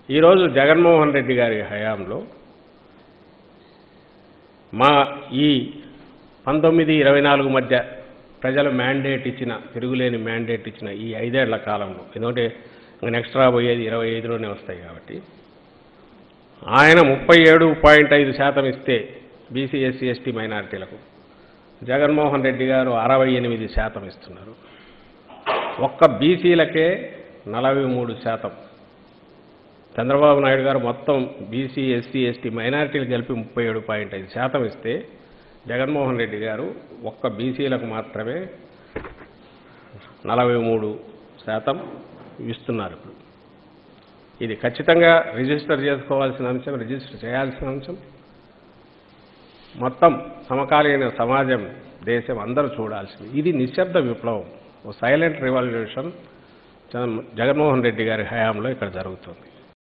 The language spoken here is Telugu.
ఈరోజు జగన్మోహన్ రెడ్డి గారి హయాంలో మా ఈ పంతొమ్మిది ఇరవై నాలుగు మధ్య ప్రజలు మ్యాండేట్ ఇచ్చిన తిరుగులేని మ్యాండేట్ ఇచ్చిన ఈ ఐదేళ్ల కాలంలో ఎందుకంటే ఇంక నెక్స్ట్ రాబోయేది ఇరవై ఐదులోనే వస్తాయి కాబట్టి ఆయన ముప్పై ఏడు పాయింట్ ఐదు శాతం ఇస్తే బీసీ ఎస్సీ ఎస్టీ మైనారిటీలకు జగన్మోహన్ రెడ్డి గారు అరవై ఎనిమిది శాతం ఇస్తున్నారు ఒక్క బీసీలకే నలభై మూడు శాతం చంద్రబాబు నాయుడు గారు మొత్తం బీసీ ఎస్సీ ఎస్టీ మైనారిటీలు కలిపి ముప్పై ఏడు పాయింట్ ఐదు శాతం ఇస్తే జగన్మోహన్ రెడ్డి గారు ఒక్క బీసీలకు మాత్రమే నలభై మూడు శాతం ఇస్తున్నారు ఇప్పుడు ఇది ఖచ్చితంగా రిజిస్టర్ చేసుకోవాల్సిన అంశం రిజిస్టర్ చేయాల్సిన అంశం మొత్తం సమకాలీన సమాజం దేశం అందరూ చూడాల్సింది ఇది నిశ్శబ్ద విప్లవం ఓ సైలెంట్ రివల్యూషన్ జగన్మోహన్ రెడ్డి గారి హయాంలో ఇక్కడ జరుగుతుంది